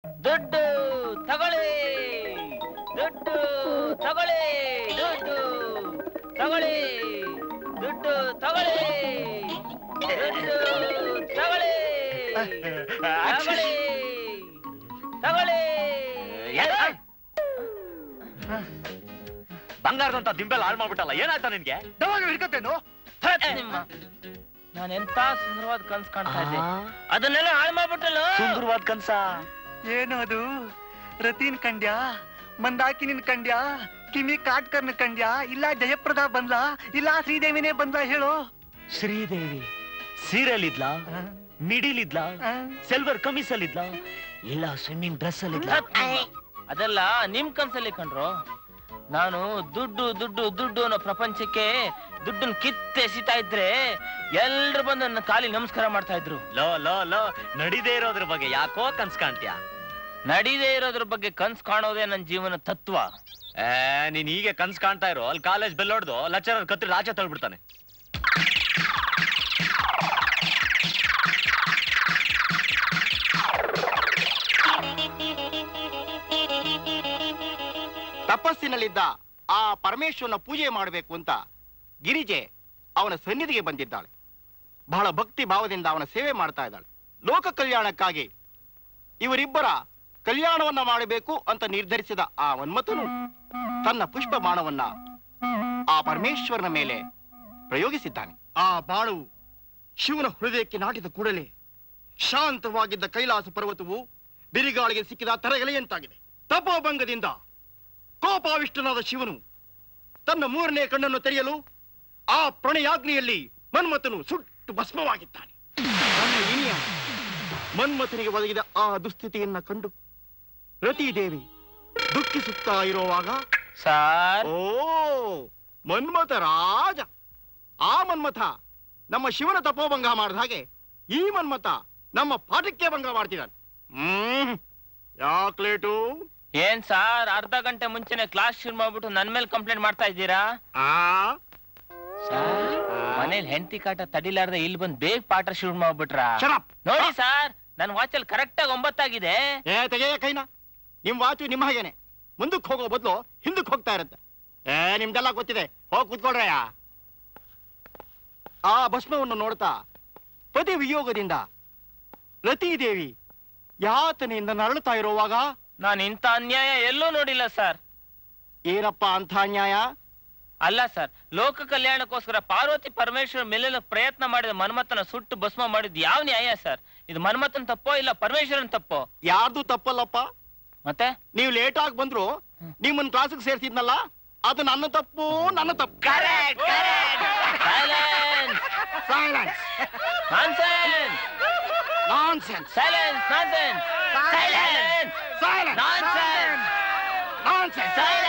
ದುಡ್ಡು ತಗೊಳ್ಳಿ ದುಡ್ಡು ತಗೊಳ್ಳಿ ದುಡ್ಡು ತಗೊಳ್ಳಿ ದುಡ್ಡು ತಗೊಳ್ಳಿ ದುಡ್ಡು ತಗೊಳ್ಳಿ ತಗೊಳ್ಳಿ ತಗೊಳ್ಳಿ ಬಂಗಾರದಂತ ದಿಂಬೆಲ್ಲ ಹಾಳು ಮಾಡ್ಬಿಟ್ಟಲ್ಲ ಏನಾಯ್ತಾ ನಿನ್ಗೆ ಹಿಡ್ಕತ್ತೇನು ನಿಮ್ಮ ನಾನು ಎಂತ ಸುಂದರವಾದ ಕನ್ಸ್ ಕಾಣ್ತಾ ಇದ್ದೆ ಅದನ್ನೆಲ್ಲ ಹಾಳು ಮಾಡ್ಬಿಟ್ಟಲ್ಲ ಸುಂದರವಾದ ಕನ್ಸ ಏನು ಅದು ರತೀನ್ ಕಂಡ್ಯಾ ಮಂದಾಕಿನಿನ್ ಕಂಡ್ಯಾ ಕಿಮಿ ಕಾಟ್ಕರ್ನ ಕಂಡ್ಯಾ ಇಲ್ಲ ಜಯಪ್ರದಾ ಬಂದ್ಲಾ ಇಲ್ಲ ಶ್ರೀದೇವಿನೇ ಬಂದ್ಲಾ ಹೇಳು ಶ್ರೀದೇವಿ ಸೀರಿಯಲ್ ಇದ್ಲಾ ಮಿಡಿಲ್ ಇದ್ಲಾ ಸಿಲ್ವರ್ ಕಮಿಸ್ ಅಲ್ಲಿ ಇದ್ಲಾ ಇಲ್ಲ ಸ್ವಿಮ್ಮಿಂಗ್ ಡ್ರೆಸ್ ಅಲ್ಲಿ ಇದ್ಲಾ ಅದೆಲ್ಲ ನಿಮ್ ಕನ್ಸಲ್ಲಿ ಕಂಡ್ರು ನಾನು ದುಡ್ಡು ದುಡ್ಡು ದುಡ್ಡು ಅನ್ನೋ ಪ್ರಪಂಚಕ್ಕೆ ದುಡ್ಡನ್ನ ಕಿತ್ತೆಸಿತಾ ಇದ್ರೆ ಎಲ್ರು ಬಂದು ನನ್ನ ಕಾಲಿ ನಮಸ್ಕಾರ ಮಾಡ್ತಾ ಇದ್ರು ಲೋ ಲೋ ಲೋ ನಡಿದೇ ಇರೋದ್ರ ಬಗ್ಗೆ ಯಾಕೋ ಕನ್ಸ್ ಕಾಣ್ತೀಯ ನಡೀದೇ ಇರೋದ್ರ ಬಗ್ಗೆ ಕನ್ಸ್ ಕಾಣೋದೇ ನನ್ನ ಜೀವನ ತತ್ವ ಏ ನೀನ್ ಹೀಗೆ ಕನ್ಸ್ ಕಾಣ್ತಾ ಇರೋ ಅಲ್ಲಿ ಕಾಲೇಜ್ ಬೆಲ್ ಹೊಡ್ದು ಲೆಕ್ಚರರ್ ಕತ್ರಿ ಆಚೆ ತಳ್ಬಿಡ್ತಾನೆ ತಪಸ್ಸಿನಲ್ಲಿದ್ದ ಆ ಪರಮೇಶ್ವರನ ಪೂಜೆ ಮಾಡಬೇಕು ಅಂತ ಗಿರಿಜೆ ಅವನ ಸನ್ನಿಧಿಗೆ ಬಂದಿದ್ದಾಳೆ ಬಹಳ ಭಕ್ತಿ ಭಾವದಿಂದ ಅವನ ಸೇವೆ ಮಾಡ್ತಾ ಇದ್ದಾಳೆ ಲೋಕ ಕಲ್ಯಾಣಕ್ಕಾಗಿ ಇವರಿಬ್ಬರ ಕಲ್ಯಾಣವನ್ನ ಮಾಡಬೇಕು ಅಂತ ನಿರ್ಧರಿಸಿದ ಆ ಮನ್ಮಥನು ತನ್ನ ಪುಷ್ಪ ಬಾಣವನ್ನ ಆ ಪರಮೇಶ್ವರನ ಮೇಲೆ ಪ್ರಯೋಗಿಸಿದ್ದಾನೆ ಆ ಬಾಣವು ಶಿವನ ಹೃದಯಕ್ಕೆ ನಾಟಿದ ಕೂಡಲೇ ಶಾಂತವಾಗಿದ್ದ ಕೈಲಾಸ ಪರ್ವತವು ಬಿರಿಗಾಳಿಗೆ ಸಿಕ್ಕಿದ ತರಗೆಲೆಯಂತಾಗಿದೆ ತಪೋಭಂಗದಿಂದ ಕೋಪಾವಿಷ್ಟನಾದ ಶಿವನು ತನ್ನ ಮೂರನೇ ಕಣ್ಣನ್ನು ತೆರೆಯಲು ಆ ಪ್ರಣಯಾಗ್ನಿಯಲ್ಲಿ ಮನ್ಮಥನು ಸುಟ್ಟು ಭಸ್ಮವಾಗಿದ್ದಾನೆ ತನ್ನ ಇನಿಯ ಮನ್ಮಥನಿಗೆ ಒದಗಿದ ಆ ದುಸ್ಥಿತಿಯನ್ನ ಕಂಡು ರತಿದೇವಿ ದುಃಖಿಸುತ್ತಾ ಇರುವಾಗ ಸಾರ್ ಓ ಮನ್ಮಥ ರಾಜ ಆ ಮನ್ಮಥ ನಮ್ಮ ಶಿವನ ತಪೋಭಂಗ ಮಾಡಿದ ಹಾಗೆ ಈ ಮನ್ಮಥ ನಮ್ಮ ಪಾಠಕ್ಕೆ ಭಂಗ ಮಾಡ್ತಿದ್ದಾನೆ ಹ್ಮ್ ಯಾಕ್ಲೇಟು ಏನ್ ಸಾರ್ ಅರ್ಧ ಗಂಟೆ ಮುಂಚೆನೆ ಕ್ಲಾಸ್ ಶುರು ಮಾಡ್ಬಿಟ್ಟು ನನ್ ಮೇಲೆ ಕಂಪ್ಲೇಂಟ್ ಮಾಡ್ತಾ ಇದ್ದೀರಾ ಆ ಸಾರ್ ಮನೇಲಿ ಹೆಂಡತಿ ಕಾಟ ತಡಿಲಾರ್ದೆ ಇಲ್ಲಿ ಬಂದ್ ಬೇಗ ಪಾಠ ಶುರು ಮಾಡ್ಬಿಟ್ರ Shut up. ನೋಡಿ ಸಾರ್ ನನ್ ವಾಚಲ್ಲಿ ಕರೆಕ್ಟ್ ಆಗಿ ಒಂಬತ್ತಾಗಿದೆ ಏ ತೆಗೆಯ ಕೈನ ನಿಮ್ ವಾಚು ನಿಮ್ಮ ಹಾಗೇನೆ ಮುಂದಕ್ಕೆ ಹೋಗೋ ಬದಲು ಹಿಂದಕ್ಕೆ ಹೋಗ್ತಾ ಇರುತ್ತೆ ಏ ನಿಮ್ದೆಲ್ಲ ಗೊತ್ತಿದೆ ಹೋಗ್ ಕೂತ್ಕೊಳ್ರಯ್ಯ ಆ ಭಸ್ಮವನ್ನು ನೋಡ್ತಾ ಪತಿ ವಿಯೋಗದಿಂದ ರತಿದೇವಿ ಯಾತನೆಯಿಂದ ನರಳುತ್ತಾ ಇರುವಾಗ ನಾನು ಇಂಥ ಅನ್ಯಾಯ ಎಲ್ಲೂ ನೋಡಿಲ್ಲ ಸರ್ ಏನಪ್ಪ ಅಂಥ ಅನ್ಯಾಯ ಅಲ್ಲ ಸರ್ ಲೋಕ ಕಲ್ಯಾಣಕ್ಕೋಸ್ಕರ ಪಾರ್ವತಿ ಪರಮೇಶ್ವರ ಮೇಲೆ ಪ್ರಯತ್ನ ಮಾಡಿದ ಮನ್ಮಥನ ಸುಟ್ಟು ಭಸ್ಮ ಮಾಡಿದ್ ಯಾವ ನ್ಯಾಯ ಸರ್ ಇದು ಮನ್ಮಥನ್ ತಪ್ಪೋ ಇಲ್ಲ ಪರಮೇಶ್ವರನ್ ತಪ್ಪೋ ಯಾರ್ದು ತಪ್ಪಲ್ಲಪ್ಪ ಮತ್ತೆ ನೀವು ಲೇಟ್ ಆಗಿ ಬಂದ್ರು ನಿಮ್ಮನ್ನ ಕ್ಲಾಸಿಗೆ ಸೇರ್ಸಿದ್ನಲ್ಲ ಅದು ನನ್ನ ತಪ್ಪು ನನ್ನ ತಪ್ಪು silence silence nonsense nonsense silence nonsense silence silence nonsense nonsense silence